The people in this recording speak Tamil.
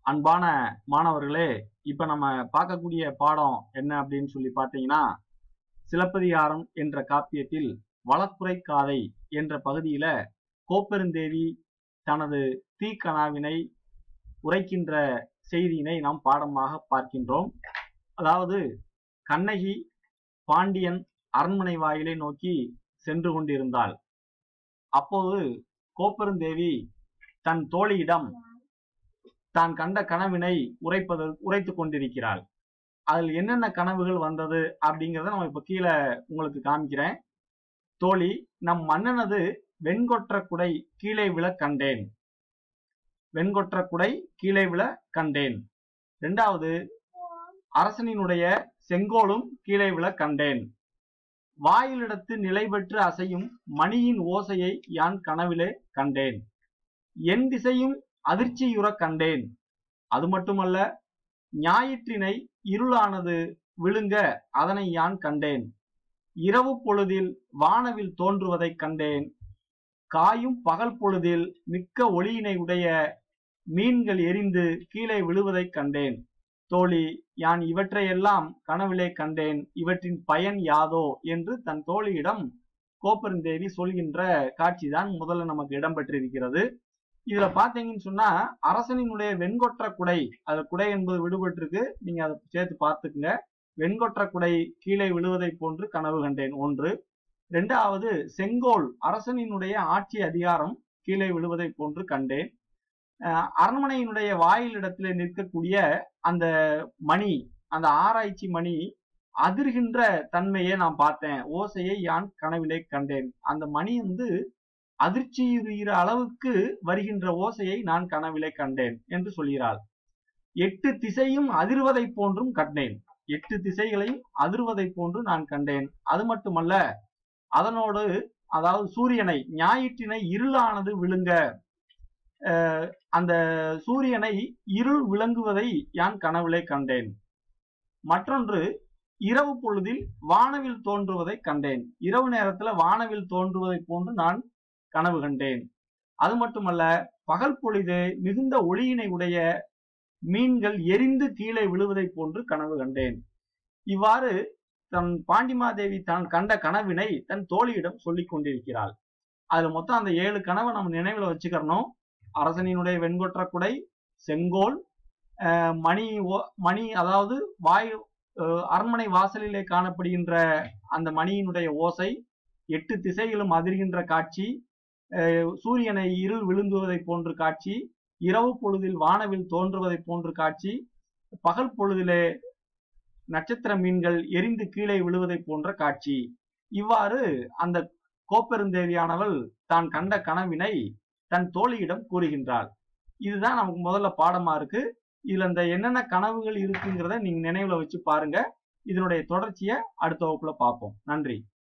அன்பான மாணவர்களே இப்ப நம்ம பார்க்கக்கூடிய பாடம் என்ன அப்படின்னு சொல்லி பார்த்தீங்கன்னா சிலப்பதிகாரம் என்ற காப்பியத்தில் வளக்குறை காதை என்ற பகுதியில கோப்பெருந்தேவி தனது தீக்கனாவினை உரைக்கின்ற செய்தியினை நாம் பாடமாக பார்க்கின்றோம் அதாவது கண்ணகி பாண்டியன் அரண்மனை வாயிலை நோக்கி சென்று கொண்டிருந்தாள் அப்போது கோப்பெருந்தேவி தன் தோழியிடம் தான் கண்ட கனவினை உரைப்பது உரைத்துக் கொண்டிருக்கிறாள் அதில் என்னென்ன கனவுகள் வந்தது அப்படிங்கிறத நம்ம இப்ப கீழே உங்களுக்கு காமிக்கிறேன் தோழி நம் மன்னனது வெண்கொற்ற குடை கீழே விழ கண்டேன் வெண்கொற்ற குடை கீழே விழ கண்டேன் இரண்டாவது அரசனினுடைய செங்கோலும் கீழே விழ கண்டேன் வாயிலிடத்து நிலை பெற்று அசையும் மணியின் ஓசையை யான் கனவிலே கண்டேன் என் திசையும் அதிர்ச்சியுற கண்டேன் அது மட்டுமல்ல ஞாயிற்றினை இருளானது விழுங்க அதனை யான் கண்டேன் இரவு பொழுதில் வானவில் தோன்றுவதைக் கண்டேன் காயும் பகல் பொழுதில் மிக்க ஒளியினை உடைய மீன்கள் எரிந்து கீழே விழுவதைக் கண்டேன் தோழி யான் இவற்றையெல்லாம் கனவிலே கண்டேன் இவற்றின் பயன் யாதோ என்று தன் தோழியிடம் கோப்பெருந்தேவி சொல்கின்ற காட்சிதான் முதல்ல நமக்கு இடம்பெற்றிருக்கிறது இதுல பாத்தீங்கன்னு சொன்னா அரசனினுடைய வெண்கொற்ற குடை அது குடை என்பது விடுபட்டிருக்கு நீங்க அதை சேர்த்து பார்த்துக்குங்க வெண்கொற்ற குடை கீழே விழுவதை போன்று கனவு கண்டேன் ஒன்று இரண்டாவது செங்கோல் அரசனினுடைய ஆட்சி அதிகாரம் கீழே விழுவதை போன்று கண்டேன் அரண்மனையினுடைய வாயிலிடத்திலே நிற்கக்கூடிய அந்த மணி அந்த ஆராய்ச்சி மணி அதிர்கின்ற தன்மையை நான் பார்த்தேன் ஓசையை யான் கனவிலே கண்டேன் அந்த மணி வந்து அதிர்ச்சியுறுகிற அளவுக்கு வருகின்ற ஓசையை நான் கனவிலே கண்டேன் என்று சொல்கிறாள் எட்டு திசையும் அதிர்வதை போன்றும் கண்டேன் எட்டு திசைகளையும் அதிர்வதை போன்று நான் கண்டேன் அது மட்டுமல்ல அதனோடு அதாவது சூரியனை ஞாயிற்றினை இருளானது விழுங்க அந்த சூரியனை இருள் விளங்குவதை யான் கனவிலே கண்டேன் மற்றொன்று இரவு பொழுதில் வானவில் தோன்றுவதை கண்டேன் இரவு நேரத்துல வானவில் தோன்றுவதை போன்று நான் கனவு கண்டேன் அது மட்டுமல்ல பகல் பொழுது மிகுந்த ஒளியினை உடைய மீன்கள் எரிந்து கீழே விழுவதை போன்று கனவு கண்டேன் இவ்வாறு தன் பாண்டிமாதேவி தான் கண்ட கனவினை தன் தோழியிடம் சொல்லிக் கொண்டிருக்கிறாள் அதுல மொத்தம் அந்த ஏழு கனவை நம்ம நினைவுல வச்சுக்கிறணும் அரசனினுடைய வெண்கொற்ற குடை செங்கோல் மணி மணி அதாவது வாயு அரண்மனை வாசலிலே காணப்படுகின்ற அந்த மணியினுடைய ஓசை எட்டு திசைகளும் அதிர்கின்ற காட்சி சூரியனை இருள் விழுங்குவதை போன்று காட்சி இரவு பொழுதில் வானவில் தோன்றுவதை போன்று காட்சி பகல் பொழுதிலே நட்சத்திர மீன்கள் எரிந்து கீழே விழுவதை போன்ற காட்சி இவ்வாறு அந்த கோப்பெருந்தேவியானவள் தான் கண்ட கனவினை தன் தோழியிடம் கூறுகின்றாள் இதுதான் நமக்கு முதல்ல பாடமா இருக்கு இதுல இந்த என்னென்ன கனவுகள் இருக்குங்கிறத நீங்க நினைவுல வச்சு பாருங்க இதனுடைய தொடர்ச்சியை அடுத்த வகுப்புல பார்ப்போம் நன்றி